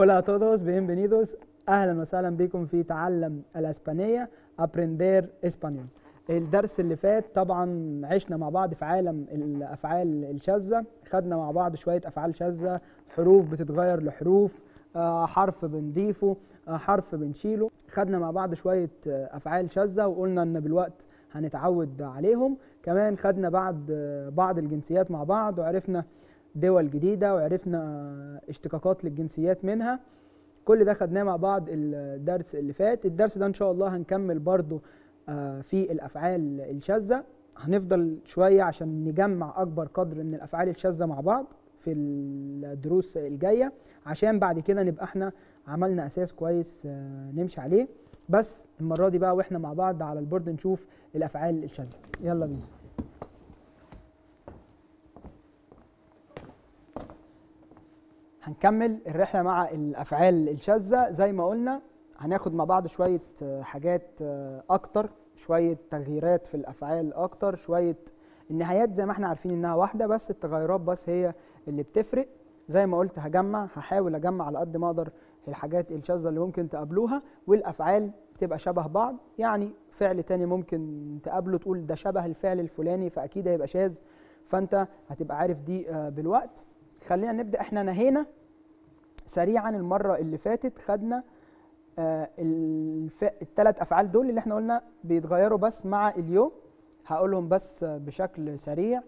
Hola a todos, bienvenidos. اهلا وسهلا بكم في تعلم الاسبانيه aprender español. الدرس اللي فات طبعا عشنا مع بعض في عالم الافعال الشاذه خدنا مع بعض شويه افعال شاذه حروف بتتغير لحروف آه، حرف بنضيفه آه، حرف بنشيله خدنا مع بعض شويه آه، افعال شاذه وقلنا ان بالوقت هنتعود عليهم كمان خدنا بعض آه، بعض الجنسيات مع بعض وعرفنا دول جديده وعرفنا اشتقاقات للجنسيات منها كل ده خدناه مع بعض الدرس اللي فات الدرس ده ان شاء الله هنكمل برضو آه، في الافعال الشاذه هنفضل شويه عشان نجمع اكبر قدر من الافعال الشاذه مع بعض في الدروس الجايه عشان بعد كده نبقى احنا عملنا اساس كويس آه، نمشي عليه بس المره دي بقى واحنا مع بعض على البورد نشوف الافعال الشاذه يلا بينا هنكمل الرحله مع الافعال الشاذه زي ما قلنا هناخد مع بعض شويه آه، حاجات آه، اكتر شويه تغييرات في الافعال اكتر شويه النهايات زي ما احنا عارفين انها واحده بس التغيرات بس هي اللي بتفرق زي ما قلت هجمع هحاول اجمع على قد ما اقدر الحاجات الشاذه اللي ممكن تقابلوها والافعال بتبقى شبه بعض يعني فعل تاني ممكن تقابله تقول ده شبه الفعل الفلاني فاكيد هيبقى شاذ فانت هتبقى عارف دي آه، بالوقت خلينا نبدا احنا نهينا سريعا المره اللي فاتت خدنا آه الف... الثلاث افعال دول اللي احنا قلنا بيتغيروا بس مع اليو هقولهم بس آه، بشكل سريع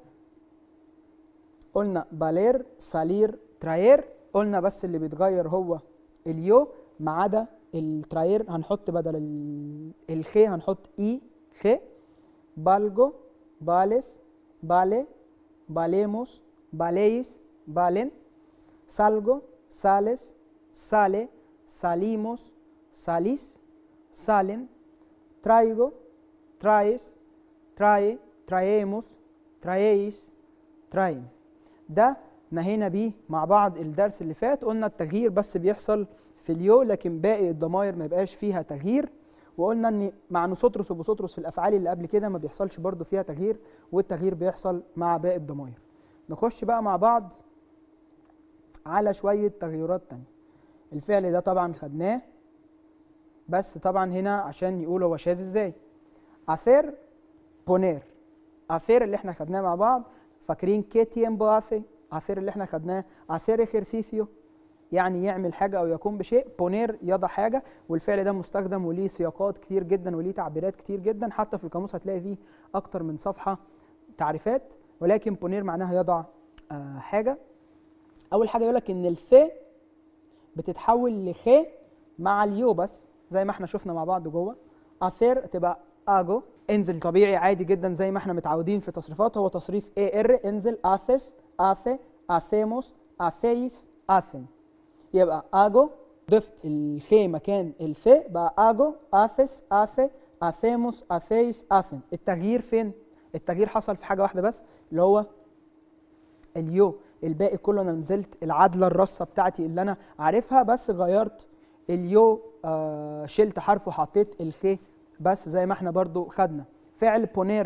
قلنا بالير سالير تراير قلنا بس اللي بيتغير هو اليو ما عدا التراير هنحط بدل ال- الخي هنحط اي خي بالجو باليس بالي باليموس باليس بالين salgo, sales, sale, salimos, salís, salen, traigo, traes, trae, traemos, traéis, traen ده نهينا بيه مع بعض الدرس اللي فات قلنا التغيير بس بيحصل في اليو لكن باقي الضمائر ما يبقاش فيها تغيير وقلنا ان مع نسطرس وبسطرس في الافعال اللي قبل كده ما بيحصلش برضو فيها تغيير والتغيير بيحصل مع باقي الضمائر نخش بقى مع بعض على شوية تغيرات تانية الفعل ده طبعا خدناه بس طبعا هنا عشان يقول هو شاذ ازاي hacer poner hacer اللي احنا خدناه مع بعض فاكرين qué tiempo hace hacer اللي احنا خدناه hacer ejercicio يعني يعمل حاجة أو يقوم بشيء بونير يضع حاجة والفعل ده مستخدم وليه سياقات كتير جدا وليه تعبيرات كتير جدا حتى في القاموس هتلاقي فيه أكتر من صفحة تعريفات ولكن بونير معناها يضع آه حاجة اول حاجه يقول لك ان الث بتتحول لخ مع اليو بس زي ما احنا شفنا مع بعض جوه اثير تبقى اجو انزل طبيعي عادي جدا زي ما احنا متعودين في تصريفات هو تصريف اي ار انزل اثس اثي اثيموس اثيس اثن يبقى اجو ضفت الخ مكان الث بقى اجو اثس اثي اثيموس اثيس اثن التغيير فين التغيير حصل في حاجه واحده بس اللي هو اليو الباقي كله انا نزلت العدله الرصه بتاعتي اللي انا عارفها بس غيرت اليو آه شلت حرف وحطيت الخي بس زي ما احنا برضو خدنا فعل بونير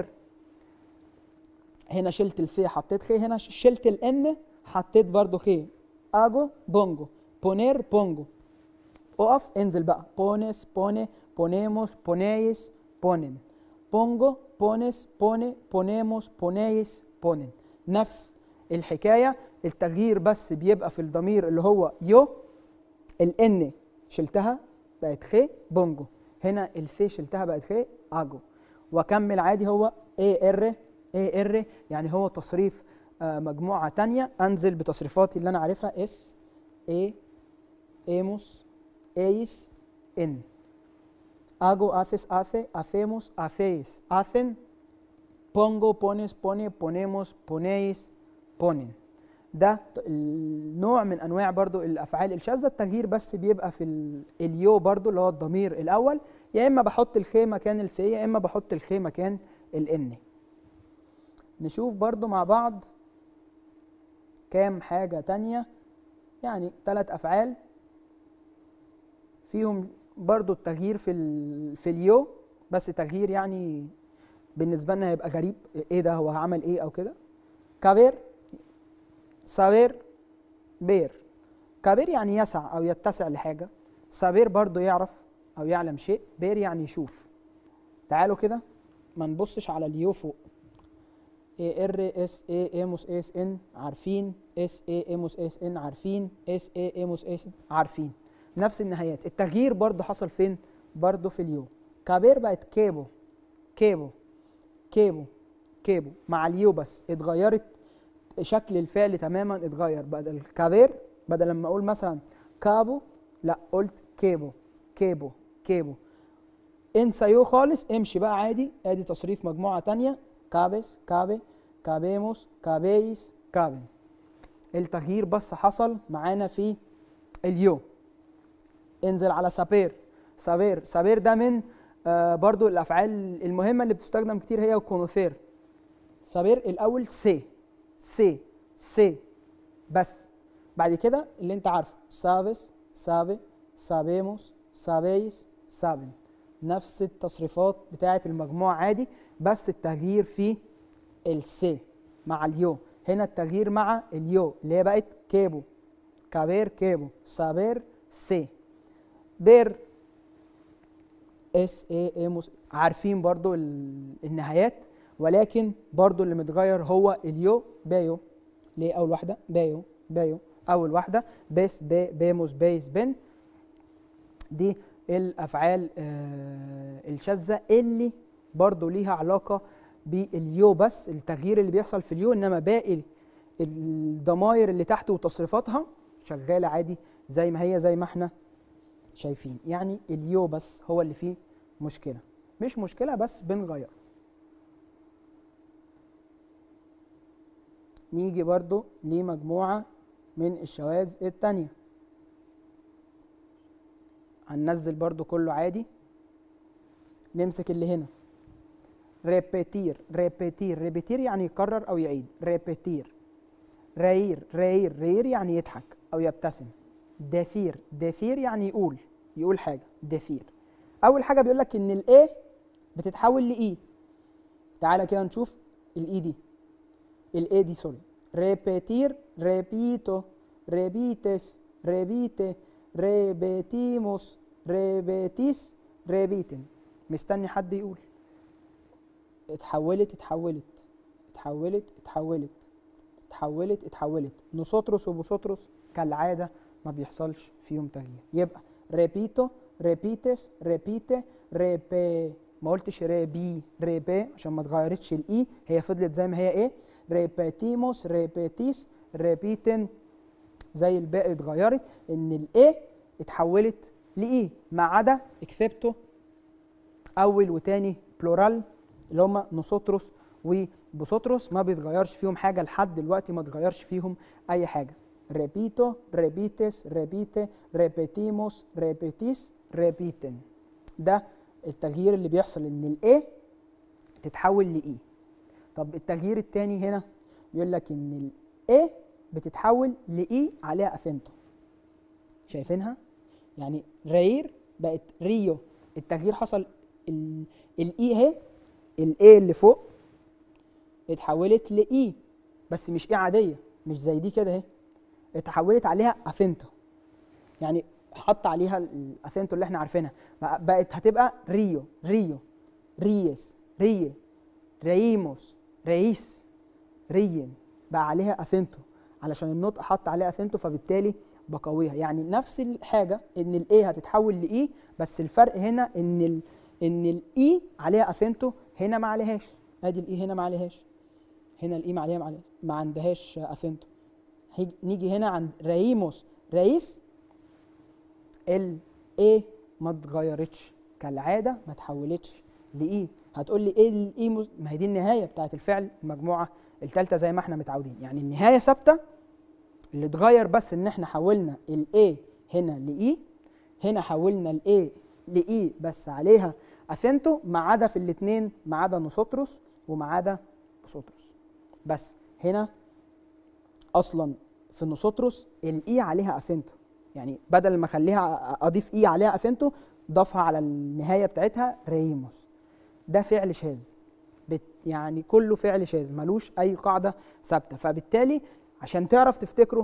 هنا شلت الفي حطيت خي هنا شلت الان حطيت برضو خي اجو بونجو بونير بونجو اقف انزل بقى بونس بوني بونيموس بونيس بونن بونجو بونس بوني بونيموس بونيس بونن نفس الحكايه التغيير بس بيبقى في الضمير اللي هو يو الان شلتها بقت خي بونجو هنا الثي شلتها بقت خي اجو واكمل عادي هو اي ار اي ار يعني هو تصريف آه، مجموعه تانية انزل بتصريفاتي اللي انا عارفها اس اي ايموس ايس ان hago haces hace hacemos hacéis hacen pongo pones pone ponemos ponéis ponen ده ت- النوع من انواع برضو الافعال الشاذه التغيير بس بيبقى في ال- اليو برضو اللي هو الضمير الاول يا اما بحط الخي مكان الفي يا اما بحط الخي مكان الان نشوف برضو مع بعض كام حاجه تانية يعني ثلاث افعال فيهم برضو التغيير في ال... في اليو بس تغيير يعني بالنسبه لنا هيبقى غريب ايه ده هو عمل ايه او كده كافير saber ver كابير يعني يسع او يتسع لحاجه سابير برضو يعرف او يعلم شيء بير يعني يشوف تعالوا كده ما نبصش على اليو فوق اي ار اس اي ايموس اس ان عارفين اس اي ايموس اس ان عارفين اس اي ايموس اس عارفين نفس النهايات التغيير برضو حصل فين برضو في اليو كابير بقت كيبو كيبو كيبو كيبو مع اليو بس اتغيرت شكل الفعل تماما اتغير بدل كابير بدل لما اقول مثلا كابو لا قلت كيبو كيبو كيبو انسى يو خالص امشي بقى عادي ادي تصريف مجموعه تانية كابس كابي كابيموس كابيس كابن التغيير بس حصل معانا في اليو انزل على سابير سابير سابير ده من آه برضو الافعال المهمه اللي بتستخدم كتير هي الكونوفير سابير الاول سي سي سي بس بعد كده اللي انت عارفه سابس سابي سابيموس سابيس سابن نفس التصريفات بتاعه المجموعه عادي بس التغيير في السي مع اليو هنا التغيير مع اليو اللي هي بقت كيبو كابير كيبو سابير سي بير اس اي ايموس عارفين برضو النهايات ولكن برضو اللي متغير هو اليو بايو ليه اول واحده بايو بايو اول واحده بيس بي بيموس بيس بن دي الافعال آه الشاذه اللي برضو ليها علاقه باليو بس التغيير اللي بيحصل في اليو انما باقي الضماير اللي تحت وتصريفاتها شغاله عادي زي ما هي زي ما احنا شايفين يعني اليو بس هو اللي فيه مشكله مش مشكله بس بنغير نيجي برضو لمجموعه من الشواذ التانية هننزل برضو كله عادي نمسك اللي هنا ريبيتير ريبيتير ريبيتير يعني يكرر او يعيد ريبيتير راير راير راير يعني يضحك او يبتسم دثير دثير يعني يقول يقول حاجه دثير اول حاجه بيقول لك ان الاي بتتحول لاي تعالى كده نشوف الاي دي الاي دي سوري ريبيتير ريبيتو ريبيتس ريبيتي ريبيتيموس ريبيتيس ريبيتن مستني حد يقول اتحولت اتحولت اتحولت اتحولت اتحولت اتحولت نصوتروس وبوسوتروس كالعاده ما بيحصلش فيهم تغيير يبقى ريبيتو ريبيتس ريبيتي ريبي ما قلتش ريبي ريبي عشان ما اتغيرتش الاي هي فضلت زي ما هي ايه ريبيتيموس ريبيتيس ريبيتن زي الباقي اتغيرت ان الاي اتحولت لاي ما عدا اكسبتو اول وتاني بلورال اللي هم نوسوتروس وبوسوتروس ما بيتغيرش فيهم حاجه لحد دلوقتي ما اتغيرش فيهم اي حاجه ريبيتو ريبيتس ريبيتي ريبيتيموس ريبيتيس ريبيتن ده التغيير اللي بيحصل ان الاي تتحول لاي طب التغيير الثاني هنا بيقول لك ان الاي بتتحول لاي عليها اثنتو شايفينها يعني رير بقت ريو التغيير حصل الاي اهي الاي اللي فوق اتحولت لاي بس مش اي عاديه مش زي دي كده اهي اتحولت عليها اثنتو يعني حط عليها الاثنتو اللي احنا عارفينها بقت هتبقى ريو ريو ريس ريه ريموس رئيس رين بقى عليها اثنتو علشان النطق حط عليها اثنتو فبالتالي بقويها يعني نفس الحاجه ان الاي هتتحول لاي بس الفرق هنا ان ال ان الاي عليها اثنتو هنا ما عليهاش ادي الاي هنا ما عليهاش هنا الاي ما عليها ما, عليها ما عندهاش اثنتو نيجي هنا عند رئيموس رئيس الاي ما اتغيرتش كالعاده ما اتحولتش لاي هتقول لي ايه الاي مز... ما هي دي النهايه بتاعت الفعل المجموعه الثالثه زي ما احنا متعودين يعني النهايه ثابته اللي اتغير بس ان احنا حولنا الاي هنا لاي هنا حولنا الاي لاي بس عليها اثنتو ما عدا في الاثنين ما عدا نوسوتروس وما عدا بوسوتروس بس هنا اصلا في النوسوتروس الاي عليها اثنتو يعني بدل ما اخليها اضيف اي عليها اثنتو ضافها على النهايه بتاعتها ريموس ده فعل شاذ بت يعني كله فعل شاذ ملوش اي قاعده ثابته فبالتالي عشان تعرف تفتكره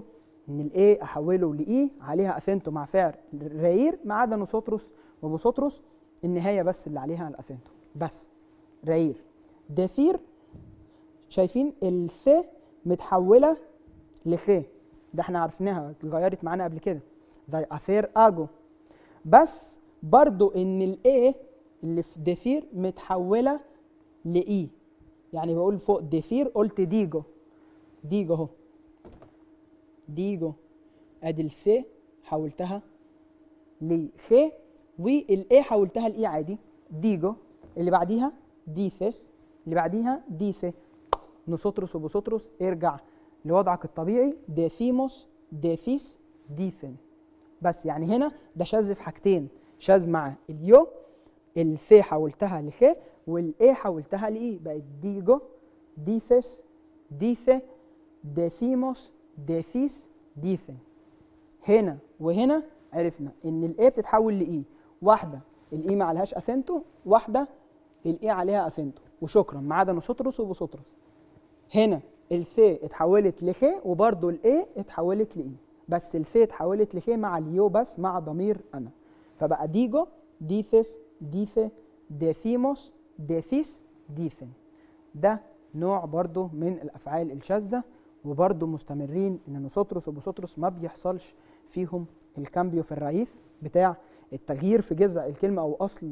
ان الاي احوله لاي عليها اثنتو مع فعل راير ما عدا نوسوتروس وبوسوتروس النهايه بس اللي عليها الاثنتو بس راير دثير شايفين الث متحوله لخ ده احنا عرفناها اتغيرت معانا قبل كده زي اثير اجو بس برضو ان الاي اللي في دثير متحوله لاي يعني بقول فوق دثير قلت ديجو ديجو اهو ديجو ادي الف حولتها لخ والاي حولتها لاي عادي ديجو اللي بعديها ديثس اللي بعديها ديثي نوسوتروس وبوسوتروس ارجع لوضعك الطبيعي ديثيموس ديثيس ديثن بس يعني هنا ده شاذ في حاجتين شاذ مع اليو الف حولتها لخ والاي حولتها لاي بقت ديجو ديثس ديثي ديثيموس ديثيس ديثن هنا وهنا عرفنا ان الاي بتتحول لاي واحده الاي ما عليهاش اثنتو واحده الاي عليها اثنتو وشكرا ما عدا نوسوتروس وبوسوتروس هنا الث اتحولت لخ وبرده الاي اتحولت لاي بس الف اتحولت لخ مع اليو بس مع ضمير انا فبقى ديجو ديثس ديثي ديثيموس ديثيس ديثن ده نوع برضو من الافعال الشاذه وبرضو مستمرين ان نوسوتروس وبوسوتروس ما بيحصلش فيهم الكامبيو في الرئيس بتاع التغيير في جذع الكلمه او اصل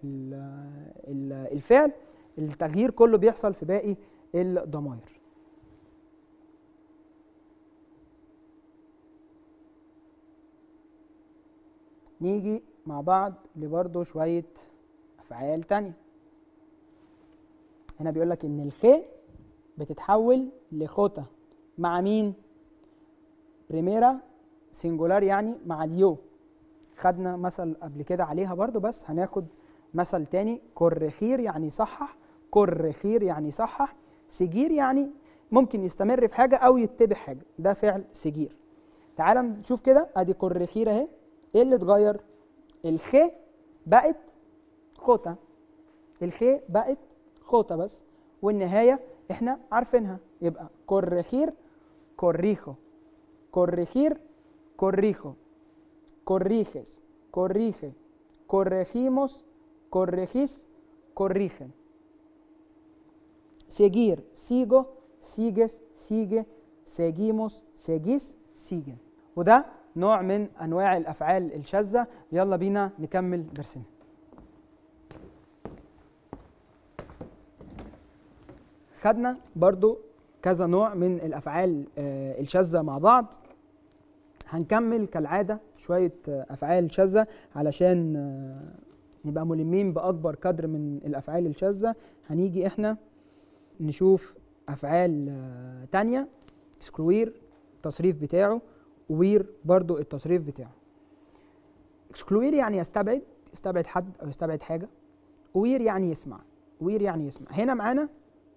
الفعل التغيير كله بيحصل في باقي الضمائر نيجي مع بعض لبرضه شوية أفعال تانية هنا بيقول لك إن الخ بتتحول لخوتا مع مين؟ بريميرا سنجولار يعني مع اليو خدنا مثل قبل كده عليها برضو بس هناخد مثل تاني كورخير يعني صحح كورخير يعني صحح سجير يعني ممكن يستمر في حاجة أو يتبع حاجة ده فعل سجير تعال نشوف كده ادي كورخير اهي ايه اللي اتغير الخ بقت خوته الخ بقت خوته بس والنهايه احنا عارفينها يبقى كورخير كوريخو كورخير كوريخو corriges, corrige, corregimos, corregís, corrigen. Seguir, sigo, sigues, sigue, seguimos, seguís, siguen. وده نوع من انواع الافعال الشاذه يلا بينا نكمل درسنا خدنا برضو كذا نوع من الافعال آه، الشاذه مع بعض هنكمل كالعاده شويه آه، افعال شاذه علشان آه، نبقى ملمين باكبر قدر من الافعال الشاذه هنيجي احنا نشوف افعال آه، تانية سكروير التصريف بتاعه وير برضو التصريف بتاعه اكسكلوير يعني يستبعد يستبعد حد او يستبعد حاجه وير يعني يسمع وير يعني يسمع هنا معانا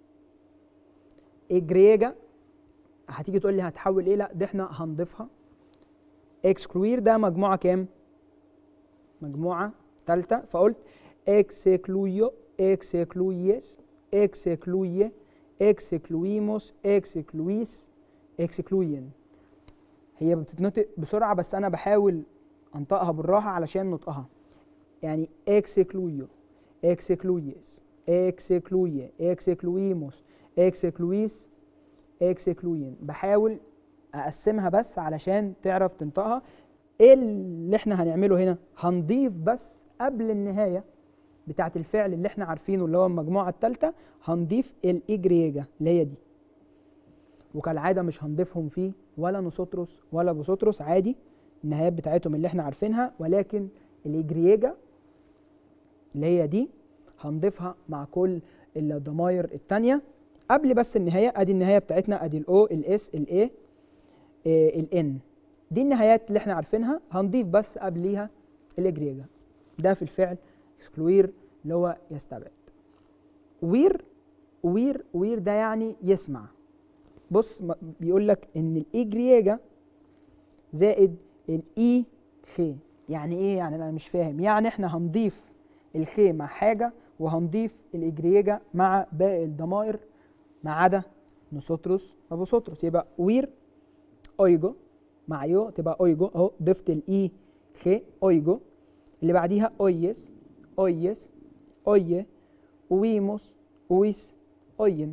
اجريجا هتيجي تقول لي هتحول ايه لا ده احنا هنضيفها اكسكلوير ده مجموعه كام مجموعه ثالثه فقلت اكسكلويو اكسكلويس اكسكلويه اكسكلويموس اكسكلويس اكسكلوين هي بتتنطق بسرعه بس انا بحاول انطقها بالراحه علشان نطقها يعني اكسكلويو اكسكلويس اكسكلويه اكسكلويموس اكسكلويس اكسكلوين بحاول اقسمها بس علشان تعرف تنطقها ايه اللي احنا هنعمله هنا هنضيف بس قبل النهايه بتاعت الفعل اللي احنا عارفينه اللي هو المجموعه الثالثه هنضيف الاجريجا اللي هي دي وكالعاده مش هنضيفهم فيه ولا نوسوتروس ولا بوسوتروس عادي النهايات بتاعتهم اللي احنا عارفينها ولكن الاجريجا اللي هي دي هنضيفها مع كل الضماير التانية قبل بس النهاية ادي النهاية بتاعتنا ادي الاو الاس الاي الان دي النهايات اللي احنا عارفينها هنضيف بس قبليها الاجريجا ده في الفعل اكسكلوير اللي هو يستبعد وير وير وير ده يعني يسمع بص م- بيقول لك ان الاجريجا زائد الاي خي يعني ايه يعني انا مش فاهم يعني احنا هنضيف الخي مع حاجه وهنضيف الاجريجا مع باقي الضمائر ما عدا نوسوتروس وبوسوتروس يبقى وير اويجو مع يو تبقى اويجو اهو ضفت الاي خ اويجو اللي بعديها اويس اويس اويه ويموس ويس اوين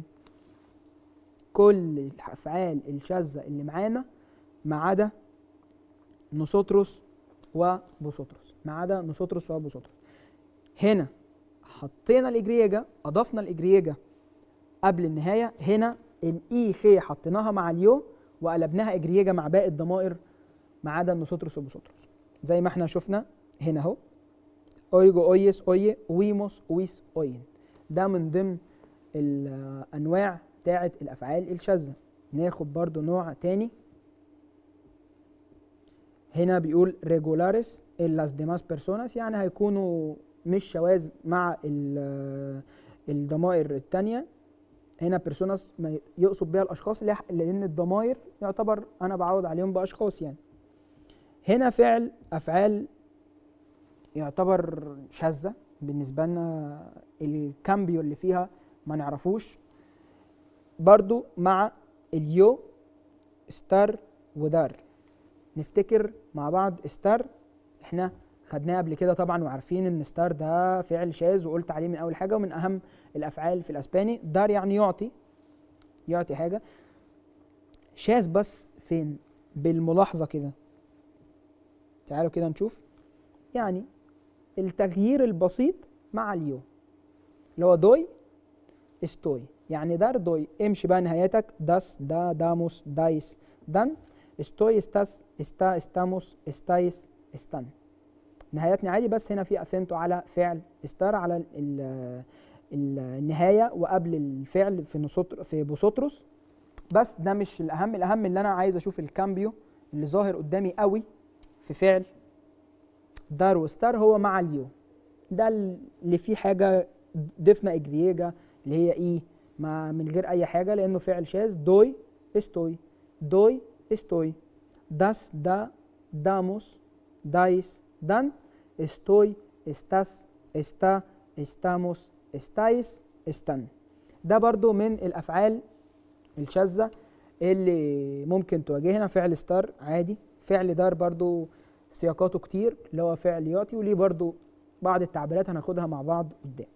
كل الافعال الشاذه اللي معانا ما عدا نوسوتروس وبوسوتروس ما عدا نوسوتروس وبوسوتروس هنا حطينا الاجريجا اضفنا الاجريجا قبل النهايه هنا الاي خ حطيناها مع اليو وقلبناها اجريجا مع باقي الضمائر ما عدا النوسوتروس وبوسوتروس زي ما احنا شفنا هنا اهو اويجو اويس اوي ويموس ويس اوين ده من ضمن الانواع بتاعه الافعال الشاذه ناخد برضو نوع تاني هنا بيقول regulares en las demás personas يعني هيكونوا مش شواذ مع ال- الضمائر التانية هنا بيرسوناس ما يقصد بيها الاشخاص اللي- لان الضمائر يعتبر انا بعوض عليهم باشخاص يعني هنا فعل افعال يعتبر شاذة بالنسبة لنا الكامبيو اللي فيها ما نعرفوش برضو مع اليو ستار ودار نفتكر مع بعض ستار احنا خدناه قبل كده طبعا وعارفين ان ستار ده فعل شاذ وقلت عليه من اول حاجه ومن اهم الافعال في الاسباني دار يعني يعطي يعطي حاجه شاذ بس فين بالملاحظه كده تعالوا كده نشوف يعني التغيير البسيط مع اليو اللي هو دوي استوي يعني دار دوي امشي بقى نهايتك داس دا داموس دايس دان استوي استاس استا استاموس استايس استان نهايتني عادي بس هنا في اثنتو على فعل استار على ال ال النهايه وقبل الفعل في نصوتر في بوسوتروس بس ده مش الاهم الاهم اللي انا عايز اشوف الكامبيو اللي ظاهر قدامي قوي في فعل دار وستار هو مع اليو ده اللي فيه حاجه ضفنا اجريجا اللي هي اي ما من غير اي حاجه لانه فعل شاذ دوي استوي دوي استوي das da damos dais dan estoy estás está estamos estáis están ده برضو من الافعال الشاذه اللي ممكن تواجهنا فعل ستار عادي فعل دار برضو سياقاته كتير اللي هو فعل يعطي وليه برضو بعض التعبيرات هناخدها مع بعض قدام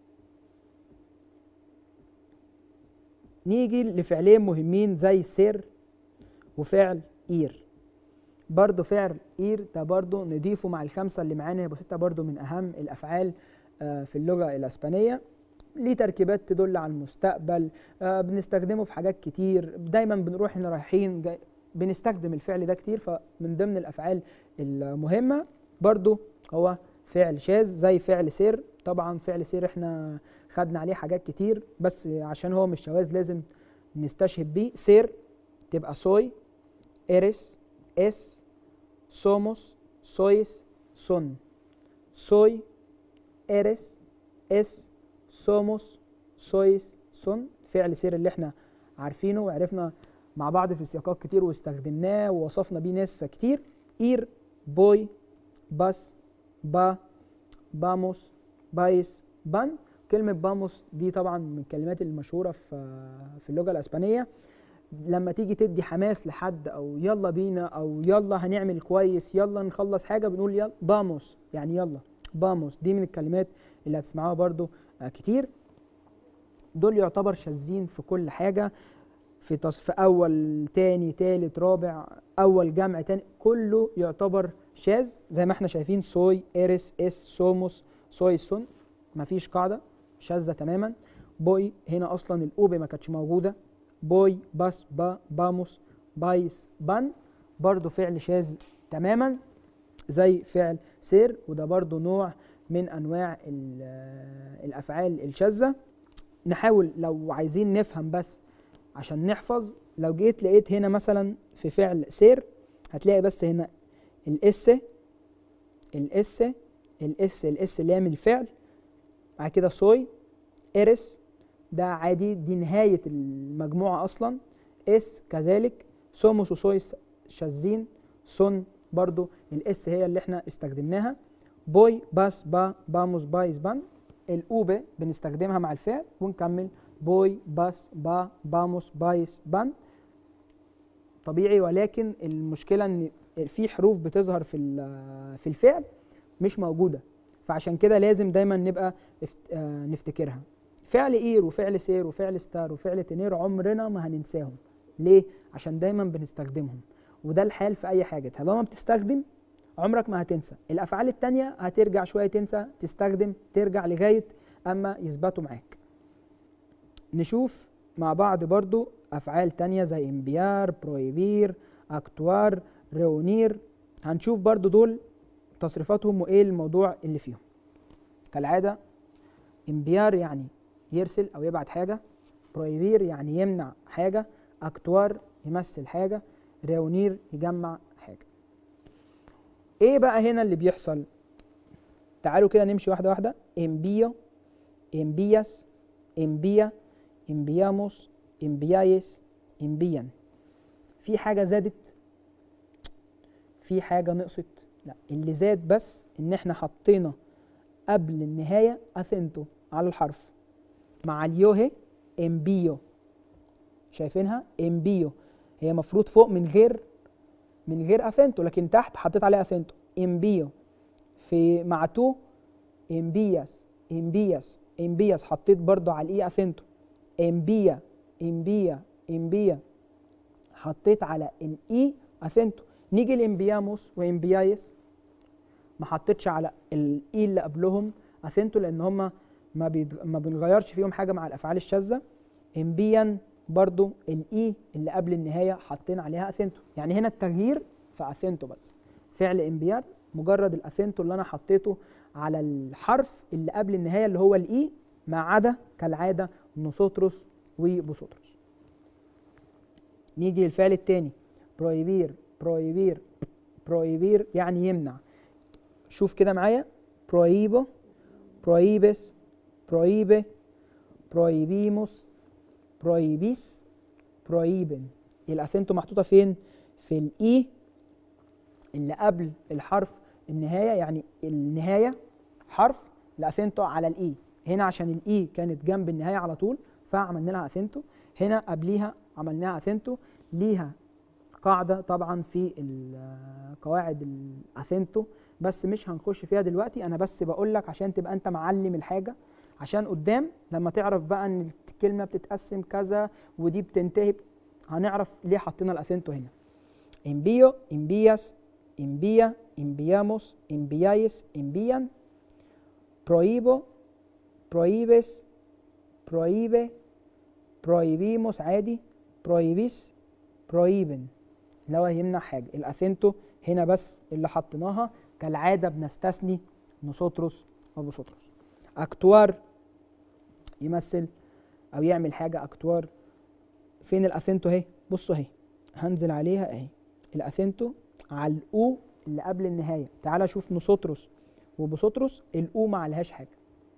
نيجي لفعلين مهمين زي سير وفعل اير برضو فعل اير ده برضو نضيفه مع الخمسه اللي معانا يبقى سته برضو من اهم الافعال آه، في اللغه الاسبانيه ليه تركيبات تدل على المستقبل آه، بنستخدمه في حاجات كتير دايما بنروح احنا رايحين جاي بنستخدم الفعل ده كتير فمن ضمن الافعال المهمه برضو هو فعل شاذ زي فعل سير طبعا فعل سير احنا خدنا عليه حاجات كتير بس عشان هو مش شواذ لازم نستشهد بيه سير تبقى سوي eres es somos sois son soy eres es somos sois son فعل سير اللي احنا عارفينه وعرفنا مع بعض في سياقات كتير واستخدمناه ووصفنا بيه ناس كتير ir voy vas با باموس بايس بان كلمة باموس دي طبعا من الكلمات المشهورة في في اللغة الأسبانية لما تيجي تدي حماس لحد أو يلا بينا أو يلا هنعمل كويس يلا نخلص حاجة بنقول يلا باموس يعني يلا باموس دي من الكلمات اللي هتسمعوها برضو آه، كتير دول يعتبر شاذين في كل حاجة في تص... في أول تاني تالت رابع أول جمع تاني كله يعتبر شاذ زي ما احنا شايفين سوي إيرس إس سوموس سوي سون مفيش قاعدة شاذة تماما بوي هنا أصلا الأوبي ما كانتش موجودة بوي باس با باموس بايس بان برضو فعل شاذ تماما زي فعل سير وده برضو نوع من أنواع ال- الأفعال الشاذة نحاول لو عايزين نفهم بس عشان نحفظ لو جيت لقيت هنا مثلا في فعل سير هتلاقي بس هنا الاس الاس الاس الاس اللي هي من الفعل بعد كده سوي ارس ده عادي دي نهاية المجموعة أصلا اس كذلك سوموس وسويس شاذين سون برضو الاس هي اللي احنا استخدمناها بوي باس با باموس بايس بان الأوبة بنستخدمها مع الفعل ونكمل بوي باس با باموس بايس بان طبيعي ولكن المشكله ان في حروف بتظهر في ال- في الفعل مش موجوده فعشان كده لازم دايما نبقى افت- آه، نفتكرها فعل اير وفعل سير وفعل ستار وفعل تنير عمرنا ما هننساهم ليه عشان دايما بنستخدمهم وده الحال في اي حاجه طالما بتستخدم عمرك ما هتنسى الافعال التانية هترجع شويه تنسى تستخدم ترجع لغايه اما يثبتوا معاك نشوف مع بعض برضو افعال تانية زي امبيار برويبير اكتوار ريونير هنشوف برضو دول تصريفاتهم وايه الموضوع اللي فيهم كالعاده امبيار يعني يرسل او يبعت حاجه برويبير يعني يمنع حاجه اكتوار يمثل حاجه ريونير يجمع حاجه ايه بقى هنا اللي بيحصل تعالوا كده نمشي واحده واحده امبيو امبياس امبيا امبياموس امبيايس امبيان في حاجه زادت في حاجه نقصت لا اللي زاد بس ان احنا حطينا قبل النهايه اثنتو على الحرف مع اليوهي امبيو شايفينها امبيو هي مفروض فوق من غير من غير اثنتو لكن تحت حطيت عليها اثنتو امبيو في مع تو امبياس امبياس امبياس حطيت برضو على الاي اثنتو امبيا امبيا امبيا حطيت على الاي اثنتو نيجي لامبياموس وامبيايس ما حطيتش على الاي اللي قبلهم اثنتو لان هما ما بيتغ... ما بنغيرش فيهم حاجه مع الافعال الشاذه امبيان برضو الاي اللي قبل النهايه حاطين عليها اثنتو يعني هنا التغيير في اثنتو بس فعل امبيار مجرد الاثنتو اللي انا حطيته على الحرف اللي قبل النهايه اللي هو الاي ما عدا كالعاده نوسوتروس وبوسوتروس نيجي للفعل الثاني برويبير برويبير برويبير يعني يمنع شوف كده معايا برويبو برويبس برويبه برويبيموس برويبيس برويبن الاثنتو محطوطه فين في الاي اللي قبل الحرف النهايه يعني النهايه حرف الاثنتو على الاي هنا عشان الاي كانت جنب النهايه على طول فعملنا لها اثنتو هنا قبليها عملناها اثنتو ليها قاعده طبعا في ال- قواعد الاثنتو بس مش هنخش فيها دلوقتي انا بس بقول لك عشان تبقى انت معلم الحاجه عشان قدام لما تعرف بقى ان الكلمه بتتقسم كذا ودي بتنتهي ب- هنعرف ليه حطينا الاثنتو هنا امبيو امبياس امبيا امبياموس امبيايس امبيان برويبو برويبس برويبه برويبيموس عادي برويبيس برويبن اللي هو يمنع حاجه الاثنتو هنا بس اللي حطيناها كالعاده بنستثني نوسوتروس وبوسوتروس اكتوار يمثل او يعمل حاجه اكتوار فين الاثنتو اهي بصوا اهي هنزل عليها اهي الاثنتو على الاو اللي قبل النهايه تعالى شوف نوسوتروس وبوسوتروس الاو ما عليهاش حاجه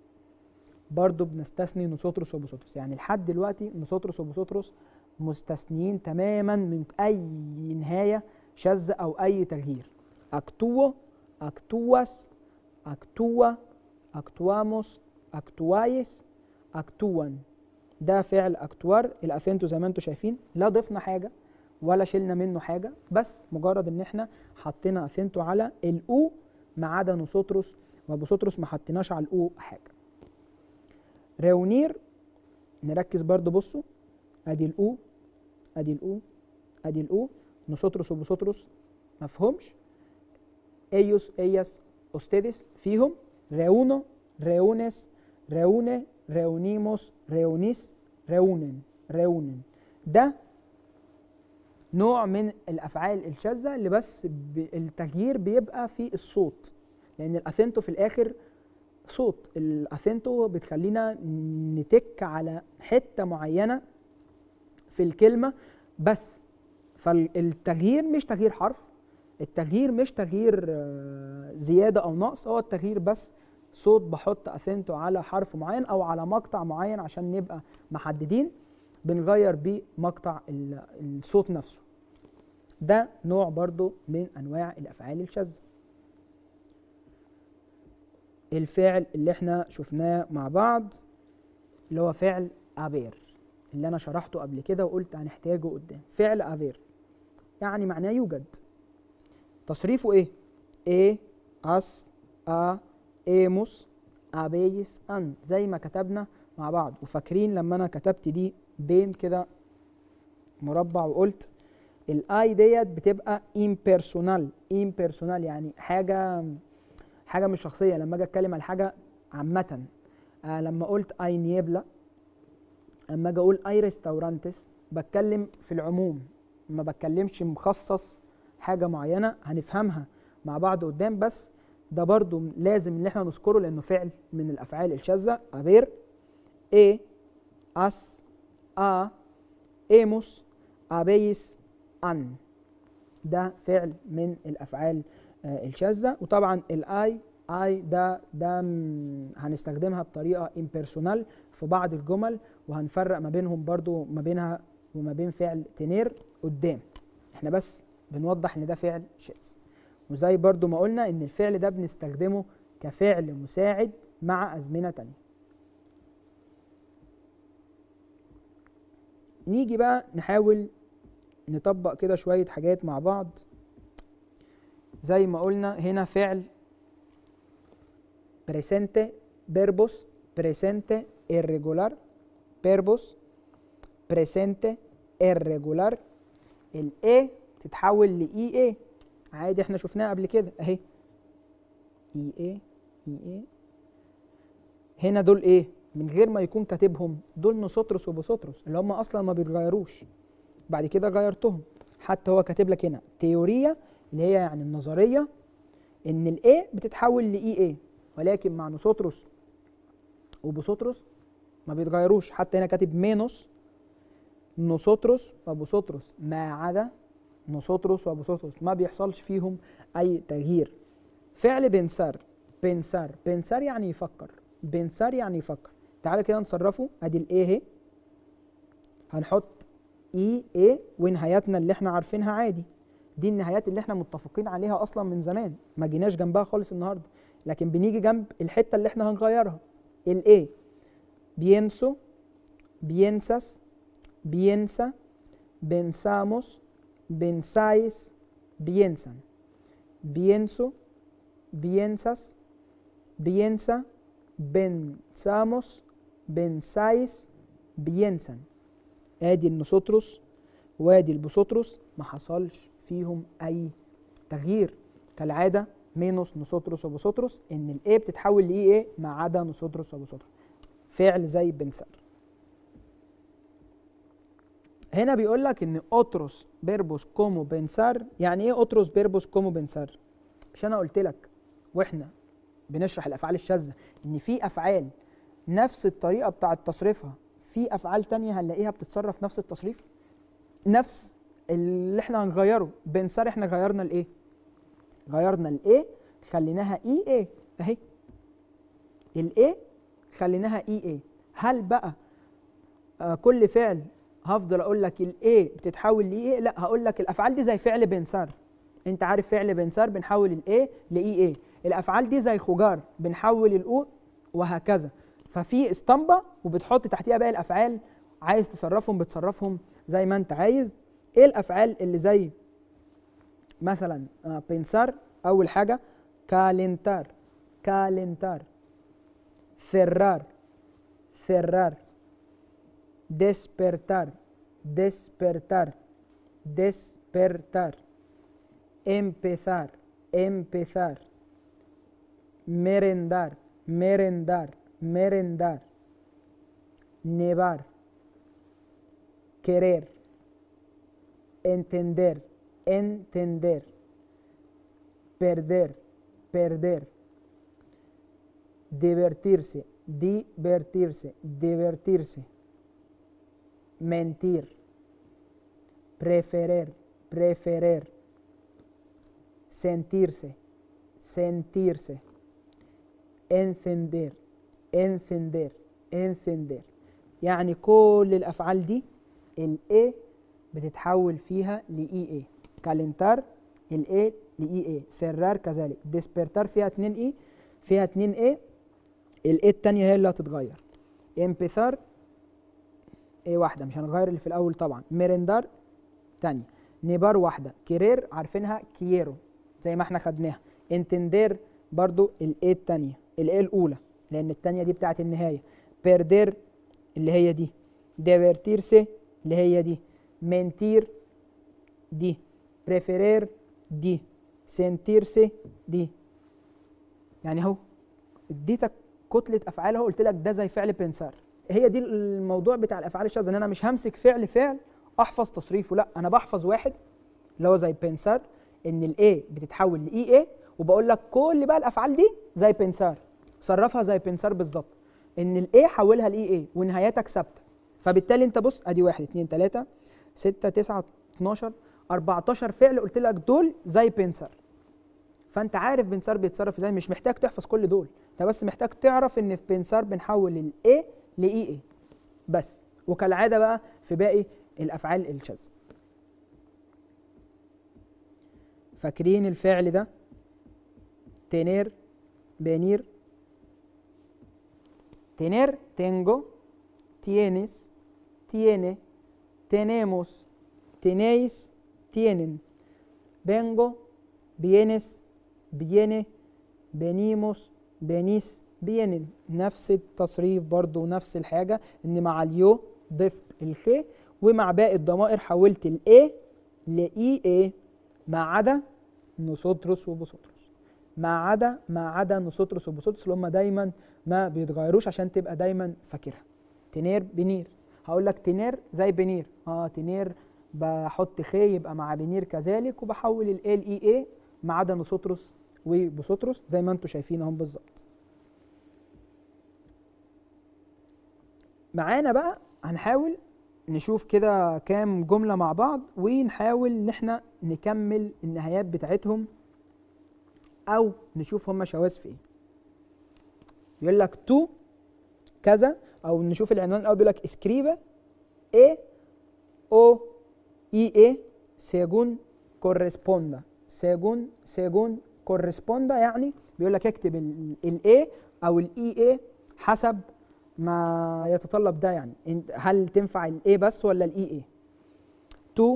برضو بنستثني نوسوتروس وبوسوتروس يعني لحد دلوقتي نوسوتروس وبوسوتروس مستثنيين تماما من اي نهايه شاذه او اي تغيير اكتوو اكتواس اكتوا اكتواموس اكتوايس اكتوان ده فعل اكتوار الاثنتو زي ما انتم شايفين لا ضفنا حاجه ولا شلنا منه حاجه بس مجرد ان احنا حطينا اثنتو على الاو ما عدا نوسوتروس وبوسوتروس ما حطيناش على الاو حاجه ريونير نركز برضو بصوا ادي الاو ادي الاو ادي الاو نوسوتروس وبوسوتروس مفهومش ايوس اياس اوستيدس فيهم ريونو ريونس ريونه ريونيموس ريونيس ريونن ريونن ده نوع من الافعال الشاذه اللي بس ب- التغيير بيبقى في الصوت لان الاثنتو في الاخر صوت الاثنتو بتخلينا نتك على حته معينه في الكلمه بس فالتغيير مش تغيير حرف التغيير مش تغيير آه، زياده او نقص هو التغيير بس صوت بحط اثنتو على حرف معين او على مقطع معين عشان نبقى محددين بنغير بيه مقطع ال- الصوت نفسه ده نوع برضو من انواع الافعال الشاذه الفعل اللي احنا شفناه مع بعض اللي هو فعل افير اللي انا شرحته قبل كده وقلت هنحتاجه قدام فعل افير يعني معناه يوجد تصريفه ايه ايه اس ا ايموس ابيس ان زي ما كتبنا مع بعض وفاكرين لما انا كتبت دي بين كده مربع وقلت الاي ديت بتبقى امبيرسونال امبيرسونال يعني حاجه حاجه مش شخصيه لما اجي اتكلم على حاجه عامه آه لما قلت اي نيبلا اما اجي اقول اي ريستورانتس بتكلم في العموم ما بتكلمش مخصص حاجه معينه هنفهمها مع بعض قدام بس ده برضو لازم ان احنا نذكره لانه فعل من الافعال الشاذه ابير اي اس ا ايموس ابيس ان ده فعل من الافعال آه الشاذه وطبعا الاي اي ده ده هنستخدمها بطريقه امبيرسونال في بعض الجمل وهنفرق ما بينهم برضو ما بينها وما بين فعل تنير قدام احنا بس بنوضح ان ده فعل شاذ وزي برضو ما قلنا ان الفعل ده بنستخدمه كفعل مساعد مع ازمنه تانية نيجي بقى نحاول نطبق كده شويه حاجات مع بعض زي ما قلنا هنا فعل presente verbos presente irregular verbos presente irregular ال A تتحول ل EA عادي احنا شفناها قبل كده اهي EA EA هنا دول ايه من غير ما يكون كاتبهم دول نسطرس وبسطرس اللي هم اصلا ما بيتغيروش بعد كده غيرتهم حتى هو كاتب لك هنا تيوريا اللي هي يعني النظريه ان الاي بتتحول لاي اي ولكن مع نسطرس وبسطرس ما بيتغيروش حتى هنا كاتب مينوس نسطرس وبسطرس ما عدا نسطرس وبسطرس ما بيحصلش فيهم اي تغيير فعل بنسر بنسر بنسر يعني يفكر بنسر يعني يفكر تعالى كده نصرفه ادي الايه اهي هنحط اي اي ونهاياتنا اللي احنا عارفينها عادي دي النهايات اللي احنا متفقين عليها اصلا من زمان ما جيناش جنبها خالص النهارده لكن بنيجي جنب الحته اللي احنا هنغيرها الايه بينسو بينسس بينسا بنساموس بنسايس بينسن بينسو بينسس بينسا بنساموس بنسايس بينسن ادي النسوتروس وادي البسوتروس ما حصلش فيهم اي تغيير كالعاده مينوس نسوتروس وبسوتروس ان الاي بتتحول لاي ايه ما عدا نسوتروس وبسوتروس فعل زي بنسر هنا بيقول لك ان اوتروس بيربوس كومو بنسار يعني ايه اوتروس بيربوس كومو بنسار مش انا قلت لك واحنا بنشرح الافعال الشاذه ان في افعال نفس الطريقه بتاعه تصريفها في افعال تانية هنلاقيها بتتصرف نفس التصريف نفس اللي احنا هنغيره بنسار احنا غيرنا الايه غيرنا الايه خليناها اي اي اهي الاي خليناها اي اي هل بقى آه كل فعل هفضل اقول لك الاي بتتحول لاي اي لا هقول لك الافعال دي زي فعل بنسار انت عارف فعل بنسار بنحول الاي لاي اي الافعال دي زي خجار بنحول الاو وهكذا ففي اسطمبه وبتحط تحتيها باقي الافعال عايز تصرفهم بتصرفهم زي ما انت عايز ايه الافعال اللي زي مثلا آه بنسار اول حاجه كالنتار كالنتار فرار فرار despertar despertar despertar empezar empezar merendar merendar merendar nevar querer entender entender perder perder divertirse divertirse divertirse mentir, preferir, preferir, sentirse, sentirse, encender, encender, encender يعني كل الأفعال دي ال A بتتحول فيها ل EA كالنتار ال A ل EA سرار كذلك ديسبرتار فيها 2 E فيها 2 A ال A التانية هي اللي هتتغير امبثار ايه واحده مش هنغير اللي في الاول طبعا ميرندار تانية نيبار واحده كيرير عارفينها كييرو زي ما احنا خدناها انتندير برضو الايه التانية الايه الاولى لان التانية دي بتاعت النهايه بيردير اللي هي دي ديفيرتيرسي اللي هي دي منتير دي بريفيرير دي سنتيرسي دي يعني اهو اديتك كتله افعال اهو قلت لك ده زي فعل بنسار هي دي الموضوع بتاع الافعال الشاذه ان انا مش همسك فعل فعل احفظ تصريفه لا انا بحفظ واحد اللي هو زي بنسار ان الاي بتتحول لاي اي وبقول لك كل بقى الافعال دي زي بنسار صرفها زي بنسار بالظبط ان الاي حولها لاي اي ونهايتك ثابته فبالتالي انت بص ادي 1 2 3 6 9 12 14 فعل قلت لك دول زي بنسر فانت عارف بنسار بيتصرف ازاي مش محتاج تحفظ كل دول انت بس محتاج تعرف ان في بنسار بنحول الاي لاي اي بس وكالعاده بقى في باقي الافعال الشاذه فاكرين الفعل ده تنير بنير tener tengo tienes tiene tenemos tenéis tienen vengo vienes viene venimos venís vienen نفس التصريف برضو نفس الحاجة ان مع اليو ضفت الخ ومع باقي الضمائر حولت الاي لاي اي ما عدا نوسوتروس وبوسوتروس ما عدا ما عدا نوسوتروس وبوسوتروس اللي هم دايما ما بيتغيروش عشان تبقى دايما فاكرها تنير بنير هقول لك تنير زي بنير اه تنير بحط خي يبقى مع بنير كذلك وبحول ال اي اي ما عدا نوسوتروس وبوسوتروس زي ما انتم شايفين اهم بالظبط معانا بقى هنحاول نشوف كده كام جملة مع بعض ونحاول ان احنا نكمل النهايات بتاعتهم او نشوف هما شواذ في ايه يقول لك تو كذا او نشوف العنوان الاول بيقول لك اسكريبا اي او اي اي سيجون كورسبوندا سيجون سيجون كورسبوندا يعني بيقول لك اكتب الاي او الاي اي حسب ما يتطلب ده يعني هل تنفع الاي بس ولا الاي اي تو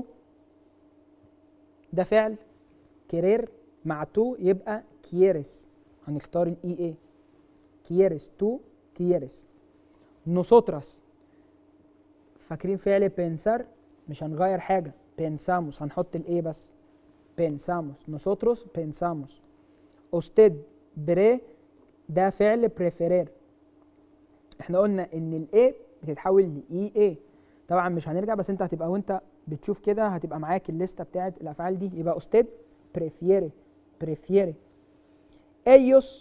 ده فعل كرير مع تو يبقى كييرس هنختار الاي اي كييرس تو كييرس نوسوتراس فاكرين فعل بنسر مش هنغير حاجه بنساموس هنحط الاي بس بنساموس نوسوتروس بنساموس استد بري ده فعل بريفيرير احنا قلنا ان الاي بتتحول لاي اي طبعا مش هنرجع بس انت هتبقى وانت بتشوف كده هتبقى معاك الليسته بتاعت الافعال دي يبقى استد بريفيري بريفيري ايوس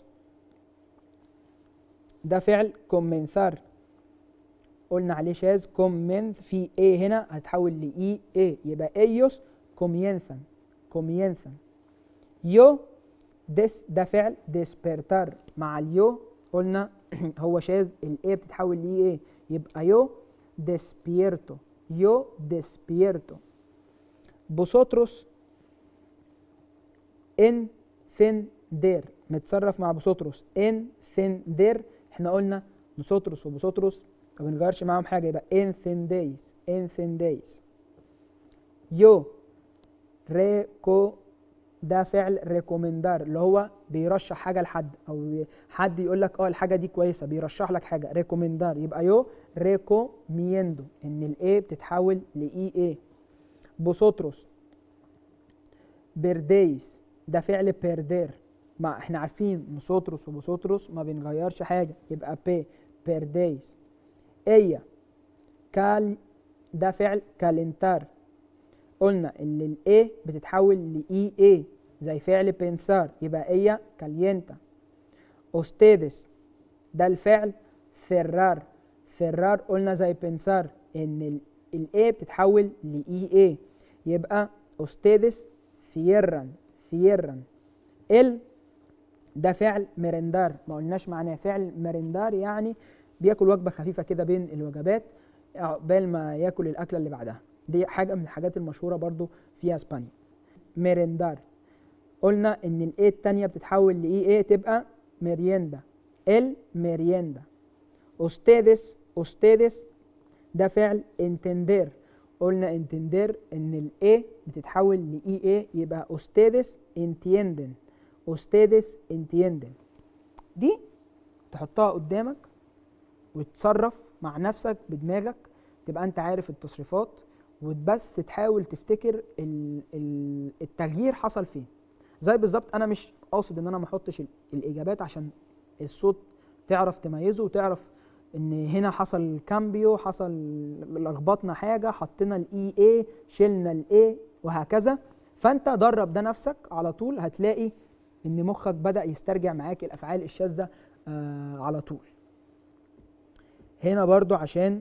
ده فعل كومنثار قلنا عليه شاذ كومنث في اي هنا هتحول لاي اي يبقى ايوس كومينثن كومينثن يو ديس ده فعل ديسبرتار مع اليو قلنا هو شاذ الاي بتتحول لاي ايه يبقى يو ديسبيرتو يو ديسبيرتو بوسوتروس ان فين دير متصرف مع بوسوتروس ان فين دير احنا قلنا بوسوتروس وبوسوتروس ما بنغيرش معاهم حاجه يبقى ان فين دايز ان فين دايز يو ريكو ده فعل ريكومندار اللي هو بيرشح حاجه لحد او حد يقول لك اه الحاجه دي كويسه بيرشح لك حاجه ريكومندار يبقى يو ريكوميندو ان الاي بتتحول لاي اي بوسوتروس بيرديس ده فعل بيردير ما احنا عارفين نوسوتروس وبوسوتروس ما بنغيرش حاجه يبقى بي بيرديس ايا كال ده فعل كالنتار قلنا ان الاي بتتحول لاي اي زي فعل بنسار يبقى ايا كالينتا اوستيدس ده الفعل فرار فرار قلنا زي بنسار ان الاي بتتحول لاي اي يبقى اوستيدس فيرن فيرن ال ده فعل مرندار ما قلناش معناه فعل مرندار يعني بياكل وجبه خفيفه كده بين الوجبات عقبال ما ياكل الاكله اللي بعدها دي حاجه من الحاجات المشهوره برضو في اسبانيا ميرندار قلنا ان الاي التانية بتتحول لاي اي تبقى ميريندا ال ميريندا ustedes ustedes ده فعل انتندير قلنا انتندير ان الاي بتتحول لاي اي يبقى ustedes entienden ustedes entienden دي تحطها قدامك وتصرف مع نفسك بدماغك تبقى انت عارف التصريفات وبس تحاول تفتكر ال- ال- التغيير حصل فين زي بالظبط انا مش قاصد ان انا ما احطش ال- الاجابات عشان الصوت تعرف تميزه وتعرف ان هنا حصل كامبيو حصل لخبطنا حاجه حطينا الاي اي شلنا الاي وهكذا فانت درب ده نفسك على طول هتلاقي ان مخك بدا يسترجع معاك الافعال الشاذه آه على طول هنا برضو عشان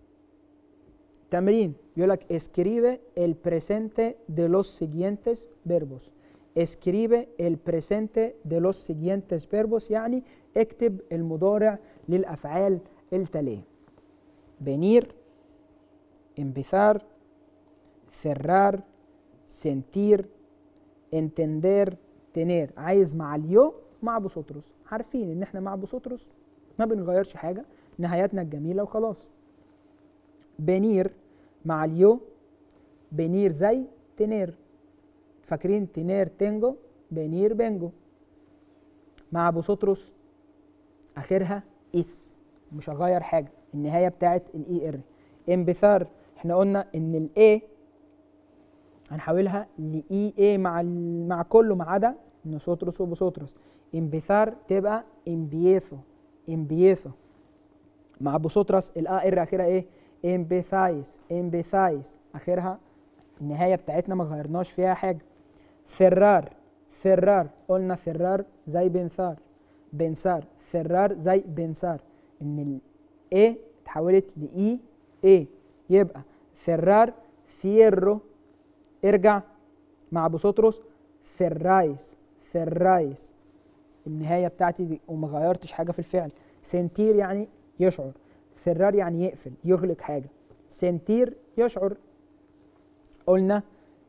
تمرين بيقول لك escribe el presente de los siguientes verbos escribe el presente de los siguientes verbos يعني اكتب المضارع للأفعال التالية venir empezar cerrar sentir entender tener عايز مع اليو مع بوسطرس عارفين ان احنا مع بوسطرس ما بنغيرش حاجة نهايتنا الجميلة وخلاص بنير مع اليو بنير زي تنير فاكرين تنير تنجو بنير بنجو مع بوسطرس اخرها اس مش هغير حاجه النهايه بتاعت الاي ار امبثار احنا قلنا ان الاي هنحولها لاي اي مع ال- مع كله ما عدا نوسوتروس وبوسوتروس امبثار تبقى امبيثو امبيثو مع بوسوترس الا ار اخرها ايه امبثايس امبثايس اخرها النهايه بتاعتنا ما غيرناش فيها حاجه ثرار ثرار قلنا ثرار زي بنثار بنثار ثرار زي بنثار ان الاي اتحولت لاي اي يبقى ثرار فيرو ارجع مع بوسوتروس ثرايس ثرايس النهايه بتاعتي دي وما غيرتش حاجه في الفعل سنتير يعني يشعر ثرار يعني يقفل يغلق حاجه سنتير يشعر قلنا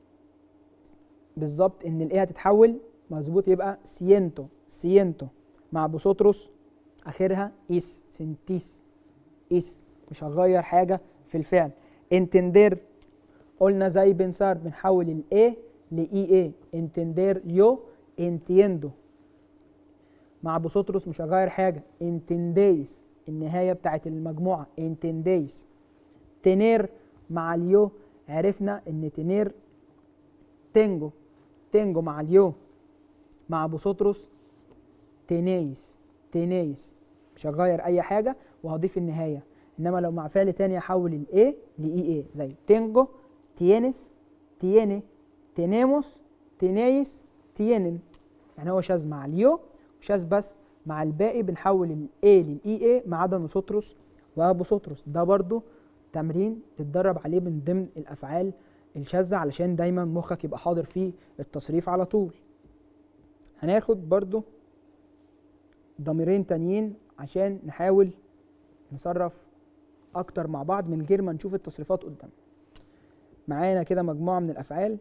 بالظبط ان الايه هتتحول مظبوط يبقى سينتو سينتو مع بوسوتروس اخرها اس سنتيس اس مش هغير حاجه في الفعل انتندير قلنا زي بنسار بنحول الاي لاي اي انتندير يو انتيندو مع بوسوتروس مش هغير حاجه انتنديس النهايه بتاعت المجموعه انتنديس تنير مع اليو عرفنا ان تنير تنجو تنجو مع اليو مع بوسوتروس تنيس تنيس مش هغير اي حاجه وهضيف النهايه انما لو مع فعل تاني احول الاي لاي اي زي تنجو تينس تيني تنيموس تنيس تينن يعني هو شاذ مع اليو وشاذ بس مع الباقي بنحول الاي للاي اي ما عدا نوسوتروس وابوسوتروس ده برضو تمرين تتدرب عليه من ضمن الافعال الشاذة علشان دايما مخك يبقى حاضر فيه التصريف على طول هناخد برضو ضميرين تانيين عشان نحاول نصرف اكتر مع بعض من غير ما نشوف التصريفات قدام معانا كده مجموعة من الافعال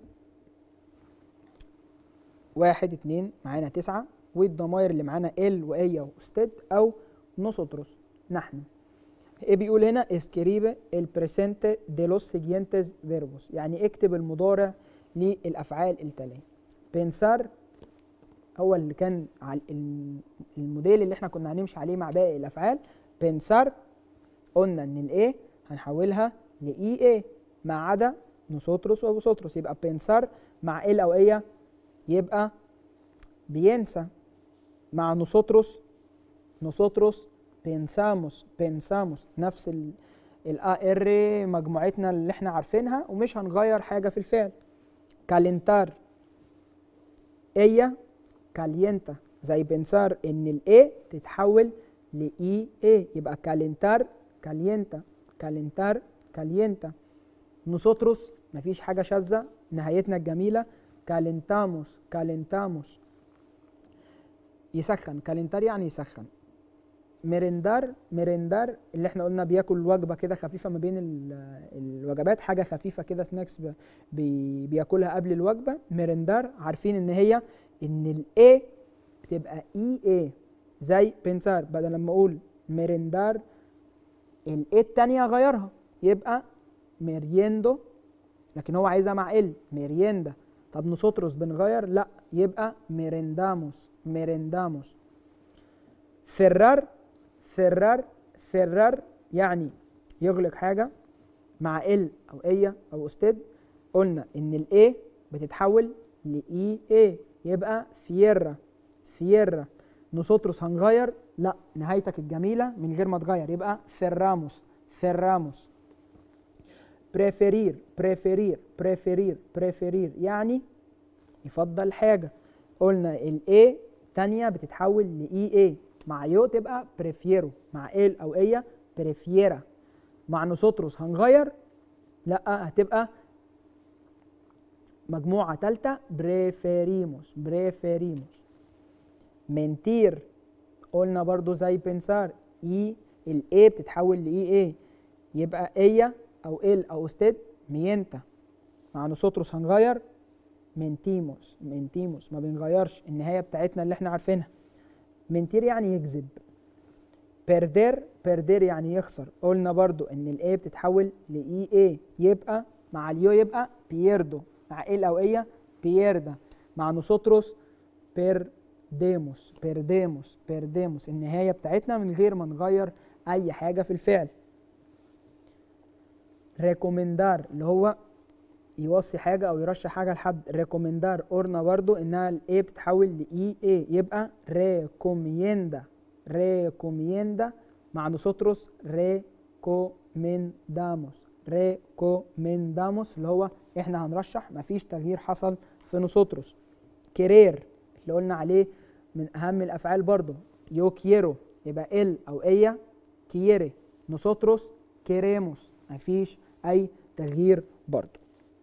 واحد اتنين معانا تسعة والضماير اللي معانا ال وايا واستد او نوسوتروس نحن ايه بيقول هنا اسكريبه البريسنت دي لوس سيجينتس فيربوس يعني اكتب المضارع للافعال التاليه بنسار هو اللي كان على ال- الموديل اللي احنا كنا هنمشي عليه مع باقي الافعال بنسار قلنا ان الايه هنحولها لاي اي ما عدا نوسوتروس وبوسوتروس يبقى بنسار مع ال او ايه يبقى بينسى مع نوسوتروس نوسوتروس بنساموس بنساموس نفس ال ار مجموعتنا اللي احنا عارفينها ومش هنغير حاجه في الفعل كالنتار ايا كالينتا زي بنسار ان الاي تتحول لاي اي يبقى كالنتار كالينتا كالنتار كالينتا نوسوتروس مفيش حاجه شاذه نهايتنا الجميله كالنتاموس كالنتاموس يسخن كالنتار يعني يسخن ميرندار ميرندار اللي احنا قلنا بياكل وجبه كده خفيفه ما بين ال- الوجبات حاجه خفيفه كده سناكس ب- بي بياكلها قبل الوجبه ميرندار عارفين ان هي ان الاي بتبقى اي اي زي بنسار بدل لما اقول ميرندار الاي التانية اغيرها يبقى ميريندو لكن هو عايزها مع ال ميريندا طب نسوتروس بنغير لا يبقى ميرنداموس ميرنداموس سرر سرر سرر يعني يغلق حاجة مع ال أو إيا أو أستاذ قلنا إن الإيه بتتحول لإي إيه يبقى فييرا فييرا نسوتروس هنغير لا نهايتك الجميلة من غير ما تغير يبقى سراموس سراموس بريفيرير بريفيرير بريفيرير بريفيرير يعني يفضل حاجة قلنا الاي تانية بتتحول لاي اي مع يو تبقى بريفيرو مع ال او ايا بريفيرا مع نوسوتروس هنغير لا هتبقى مجموعة تالتة بريفيريموس بريفيريموس منتير قلنا برضو زي بنسار اي الاي بتتحول لاي اي يبقى ايا او ال او استد مينتا مع نوسوتروس هنغير منتيموس منتيموس ما بنغيرش النهايه بتاعتنا اللي احنا عارفينها منتير يعني يكذب بيردير بيردير يعني يخسر قلنا برضو ان الاي بتتحول لاي اي يبقى مع اليو يبقى بيردو مع ال او ايه بيردا مع نوسوتروس بيرديموس بيرديموس بيرديموس النهايه بتاعتنا من غير ما نغير اي حاجه في الفعل ريكومندار اللي هو يوصي حاجه او يرشح حاجه لحد ريكومندار قلنا برضو انها الاي بتتحول لاي اي يبقى ريكوميندا ريكوميندا مع نوسوتروس ريكومنداموس ريكومنداموس اللي هو احنا هنرشح مفيش تغيير حصل في نوسوتروس كيرير اللي قلنا عليه من اهم الافعال برضو يو كيرو يبقى ال او ايا كييري نوسوتروس كيريموس مفيش اي تغيير برضو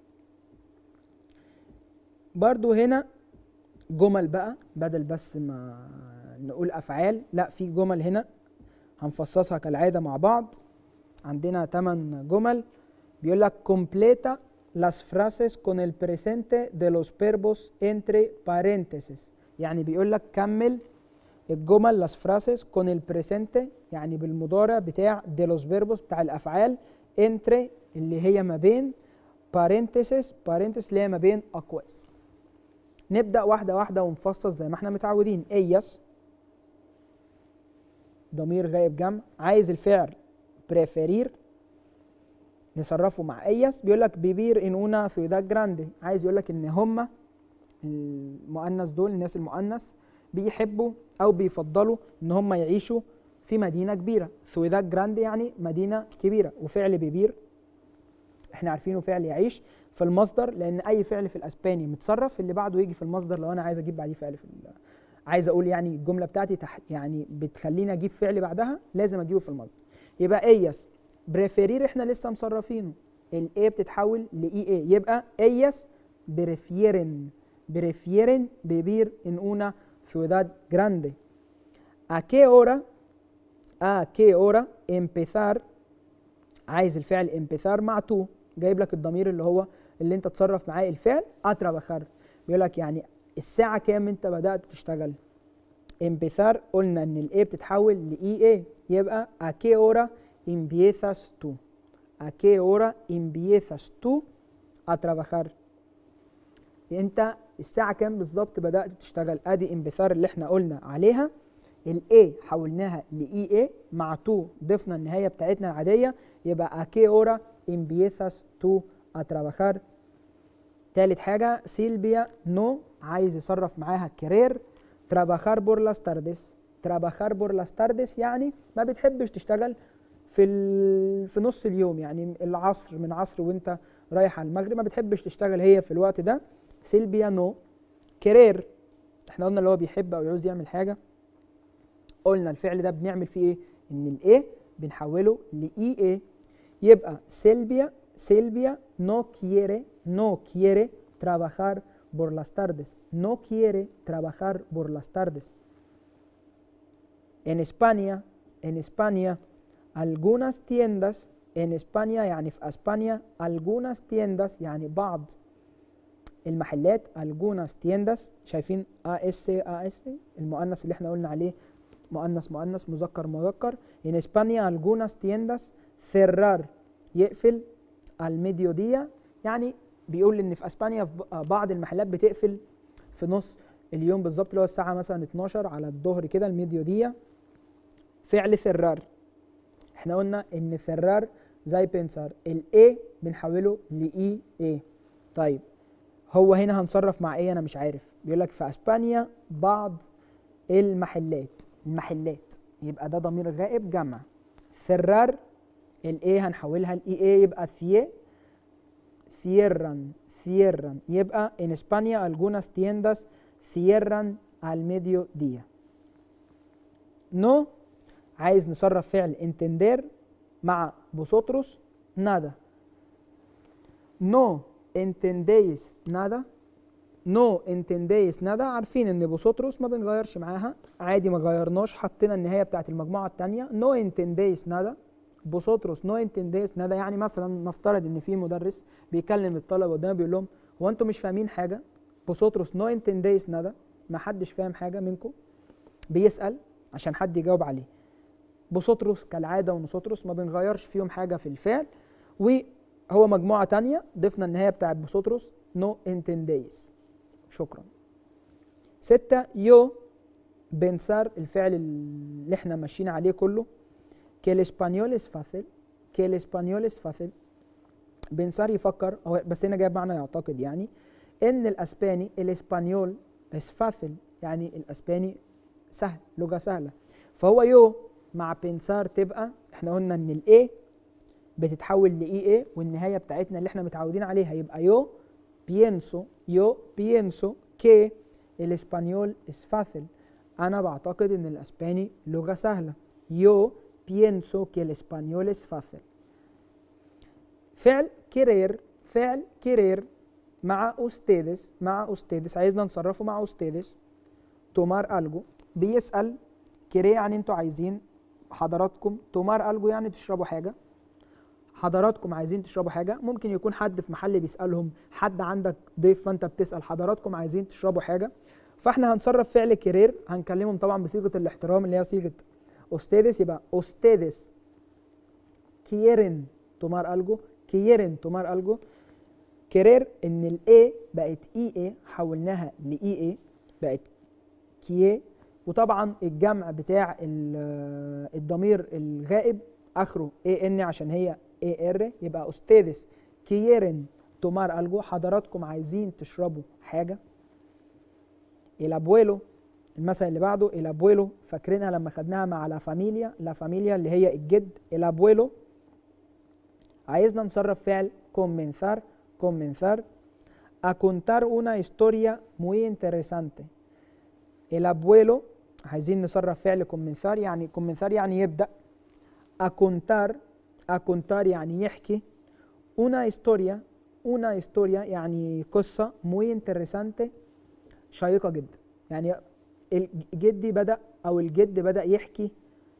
برضو هنا جمل بقى بدل بس ما نقول افعال لا في جمل هنا هنفصصها كالعاده مع بعض عندنا 8 جمل بيقول لك completa las frases con el presente de los verbos entre paréntesis يعني بيقول لك كمل الجمل las frases con el presente يعني بالمضارع بتاع de los verbos بتاع الافعال entre اللي هي ما بين parenthesis parenthesis اللي هي ما بين اقواس نبدا واحده واحده ونفصص زي ما احنا متعودين ايس ضمير غائب جمع عايز الفعل بريفيرير نصرفه مع ايس بيقول لك بيبير ان اونا سيوداد جراندي عايز يقول لك ان هم المؤنث دول الناس المؤنث بيحبوا او بيفضلوا ان هم يعيشوا في مدينه كبيره سويداد جراندي يعني مدينه كبيره وفعل بيبير احنا عارفينه فعل يعيش في المصدر لان اي فعل في الاسباني متصرف اللي بعده يجي في المصدر لو انا عايز اجيب بعديه فعل في عايز اقول يعني الجمله بتاعتي تحت يعني بتخليني اجيب فعل بعدها لازم اجيبه في المصدر يبقى ايس بريفيرير احنا لسه مصرفينه الاي بتتحول لاي اي يبقى ايس بريفيرن بريفيرن بيبير ان اونا ciudad grande a qué hora a qué hora empezar عايز الفعل empezar مع تو جايب لك الضمير اللي هو اللي انت تصرف معاه الفعل اتربخر بيقول لك يعني الساعة كام انت بدأت تشتغل empezar قلنا ان الاي بتتحول لاي اي يبقى a qué hora empiezas tú a qué hora empiezas tú a trabajar انت الساعة كام بالظبط بدأت تشتغل ادي انبثار اللي احنا قلنا عليها الاي حولناها لاي اي مع تو ضفنا النهاية بتاعتنا العادية يبقى a qué hora empiezas tú a trabajar تالت حاجة سيلبيا نو عايز يصرف معاها كارير trabajar por las tardes trabajar por las tardes يعني ما بتحبش تشتغل في في نص اليوم يعني العصر من عصر وانت رايح على المغرب ما بتحبش تشتغل هي في الوقت ده سيلبيا نو كارير احنا قلنا اللي هو بيحب او يعوز يعمل حاجه قلنا الفعل ده بنعمل فيه ايه ان الايه بنحوله لاي اي يبقى سيلبيا سيلفيا no quiere no quiere trabajar por las tardes no quiere trabajar por las tardes en España en España algunas tiendas en España يعني في اسبانيا algunas tiendas يعني بعض المحلات algunas tiendas شايفين اس اس المؤنث اللي احنا قلنا عليه مؤنث مؤنث مذكر مذكر en España algunas tiendas cerrar يقفل al mediodía يعني بيقول ان في اسبانيا في ب- بعض المحلات بتقفل في نص اليوم بالظبط اللي هو الساعه مثلا 12 على الظهر كده الميديو دي فعل ثرار احنا قلنا ان ثرار زي بنسر الاي بنحوله لاي اي طيب هو هنا هنصرف مع ايه انا مش عارف بيقول لك في اسبانيا بعض المحلات المحلات يبقى ده ضمير غائب جمع ثرار الاي هنحولها لاي اي يبقى ثيه cierran cierran يبقى en España algunas tiendas cierran al mediodía no عايز نصرف فعل entender مع vosotros nada no entendéis nada no entendéis nada عارفين ان vosotros ما بنغيرش معاها عادي ما غيرناش حطينا النهايه بتاعت المجموعه الثانيه no entendéis nada vosotros no entendéis nada يعني مثلا نفترض ان في مدرس بيكلم الطلبه قدامه بيقول لهم هو انتوا مش فاهمين حاجه vosotros no entendéis nada ما حدش فاهم حاجه منكم بيسال عشان حد يجاوب عليه بوسوتروس كالعاده ونوسوتروس ما بنغيرش فيهم حاجه في الفعل وهو مجموعه تانية ضفنا النهايه بتاعت بوسوتروس نو انتنديس شكرا ستة يو بنسار الفعل اللي احنا ماشيين عليه كله que el español es fácil que el español es fácil بنسار يفكر هو بس هنا جايب معنى يعتقد يعني ان الاسباني الاسبانيول es fácil يعني الاسباني سهل لغه سهله فهو يو مع بنسار تبقى احنا قلنا ان الاي بتتحول لاي اي والنهايه بتاعتنا اللي احنا متعودين عليها يبقى يو pienso yo pienso que el español es fácil انا بعتقد ان الاسباني لغه سهله yo pienso que el español es fácil فعل querer فعل querer مع ustedes مع ustedes عايزنا نصرفه مع ustedes tomar algo بيسأل querer يعني انتوا عايزين حضراتكم tomar algo يعني تشربوا حاجة حضراتكم عايزين تشربوا حاجة ممكن يكون حد في محل بيسألهم حد عندك ضيف فانت بتسأل حضراتكم عايزين تشربوا حاجة فاحنا هنصرف فعل كرير هنكلمهم طبعا بصيغة الاحترام اللي هي صيغة ustedes يبقى ustedes quieren tomar algo quieren tomar algo querer ان الاي بقت اي اي حولناها لاي اي بقت كيه وطبعا الجمع بتاع ال- الضمير الغائب اخره اي ان عشان هي اي ار يبقى ustedes quieren tomar algo حضراتكم عايزين تشربوا حاجه الابويلو المثل اللي بعده الابويلو فاكرينها لما خدناها مع لا فاميليا لا فاميليا اللي هي الجد الابويلو عايزنا نصرف فعل comenzar comenzar a contar una historia muy interesante el abuelo عايزين نصرف فعل comenzar يعني comenzar يعني يبدأ a contar a contar يعني يحكي una historia una historia يعني قصة muy interesante شيقة جدا يعني الجدي بدأ أو الجد بدأ يحكي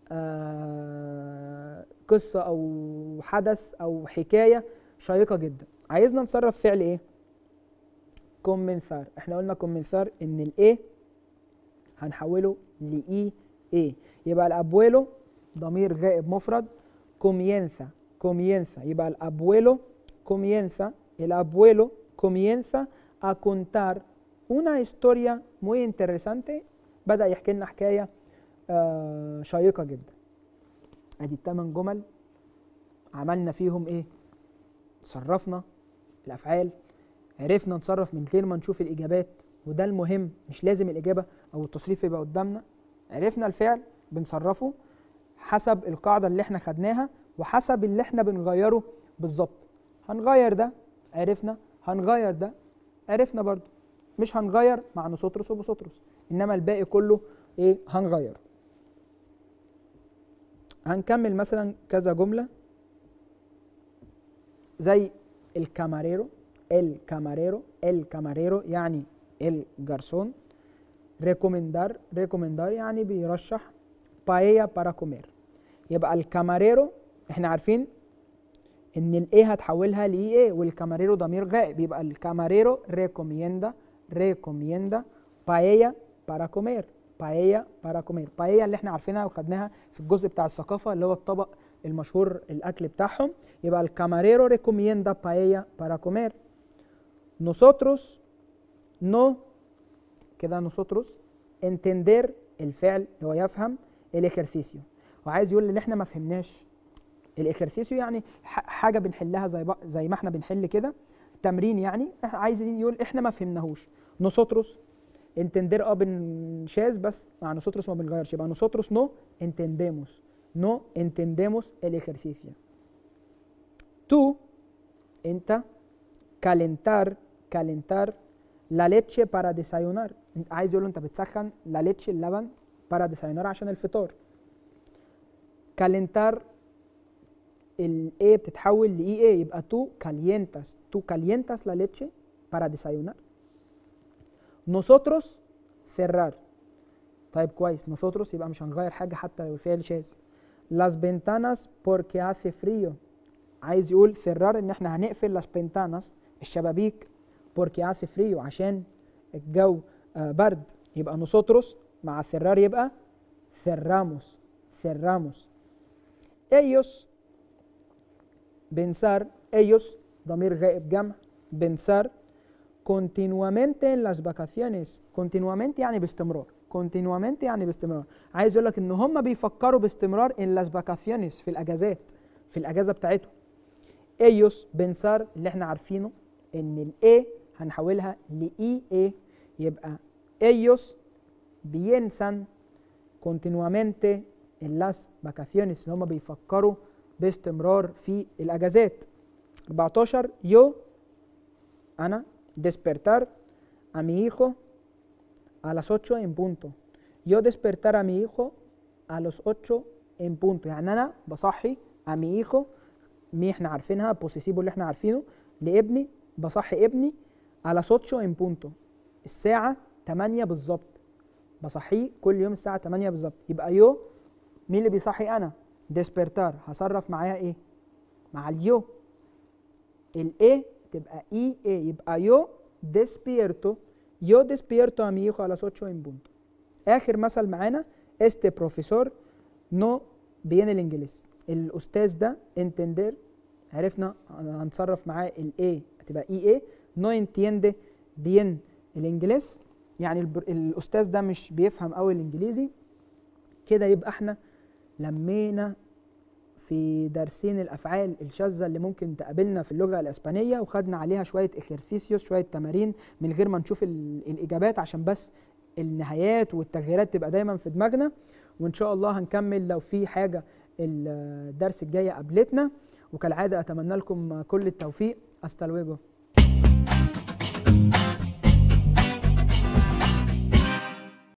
آه قصة أو حدث أو حكاية شيقة جدا عايزنا نصرف فعل إيه؟ كومنثار احنا قلنا كومنثار إن الإيه هنحوله لإي إيه يبقى الأبويلو ضمير غائب مفرد comienza comienza يبقى الأبويلو comienza el abuelo comienza a contar una historia muy interesante بدأ يحكي لنا حكاية آه شيقة جدا ادي الثمان جمل عملنا فيهم ايه صرفنا الافعال عرفنا نصرف من غير ما نشوف الاجابات وده المهم مش لازم الاجابه او التصريف يبقى قدامنا عرفنا الفعل بنصرفه حسب القاعده اللي احنا خدناها وحسب اللي احنا بنغيره بالظبط هنغير ده عرفنا هنغير ده عرفنا برضو مش هنغير مع نسوترس وبسوترس انما الباقي كله ايه هنغير هنكمل مثلا كذا جمله زي الكاماريرو الكاماريرو الكاماريرو يعني الجرسون ريكومندار ريكومندار يعني بيرشح بايا بارا كومير يبقى الكاماريرو احنا عارفين ان الايه هتحولها لاي ايه والكاماريرو ضمير غائب يبقى الكاماريرو ريكوميندا ريكوميندا بايا بارا كومير بايا بارا كومير بايا اللي احنا عارفينها وخدناها في الجزء بتاع الثقافه اللي هو الطبق المشهور الاكل بتاعهم يبقى الكاماريرو ريكوميندا بايا para comer nosotros no كده nosotros entender الفعل هو يفهم الاجرسيسيو وعايز يقول ان احنا ما فهمناش الاجرسيسيو يعني ح- حاجه بنحلها زي بق- زي ما احنا بنحل كده تمرين يعني إح- عايز يقول احنا ما فهمناهوش نوسوتروس انتندر اه بنشاز بس مع نوسوتروس ما بنغيرش يبقى نوسوتروس نو انتنديموس نو انتنديموس الاجرسيسيو tú انت calentar calentar la leche para desayunar انت عايز يقول له انت بتسخن la leche اللبن para desayunar عشان الفطار calentar ال A بتتحول ل EA يبقى tú calientas tú calientas la leche para desayunar nosotros cerrar طيب كويس nosotros يبقى مش هنغير حاجة حتى لو الفعل شاذ las ventanas porque hace frío عايز يقول cerrar ان احنا هنقفل las ventanas الشبابيك porque hace frío عشان الجو آه، برد يبقى nosotros مع cerrar يبقى cerramos cerramos ellos pensar ellos ضمير غائب جمع pensar continuamente en las vacaciones continuamente يعني باستمرار continuamente يعني باستمرار عايز يقول لك ان هم بيفكروا باستمرار en las vacaciones في الاجازات في الاجازه بتاعتهم ellos pensar اللي احنا عارفينه ان ال A هنحولها ل EA يبقى ellos piensan continuamente en las vacaciones اللي هم بيفكروا باستمرار في الاجازات 14 yo انا despertar a mi hijo a las 8 en punto yo despertar a mi hijo a los 8 en punto يعني انا بصحي a mi hijo مي احنا عارفينها بوسيسيبو اللي احنا عارفينه لابني بصحي ابني على سوتشو ان بونتو الساعة 8 بالظبط بصحيه كل يوم الساعة 8 بالظبط يبقى يو مين اللي بيصحي انا ديسبرتار هصرف معايا ايه مع اليو الاي تبقى اي اي يبقى يو ديسبيرتو يو ديسبيرتو a mi hijo a las 8 en punto اخر مثل معانا este profesor no viene el inglés الاستاذ ده entender عرفنا هنصرف معاه الاي هتبقى اي اي نو entiende bien الانجليز يعني البر- الاستاذ ده مش بيفهم قوي الانجليزي كده يبقى احنا لمينا في درسين الافعال الشاذه اللي ممكن تقابلنا في اللغه الاسبانيه وخدنا عليها شويه اكسرسيسيوس شويه تمارين من غير ما نشوف ال- الاجابات عشان بس النهايات والتغييرات تبقى دايما في دماغنا وان شاء الله هنكمل لو في حاجه الدرس الجاي قابلتنا وكالعاده اتمنى لكم كل التوفيق استلويجو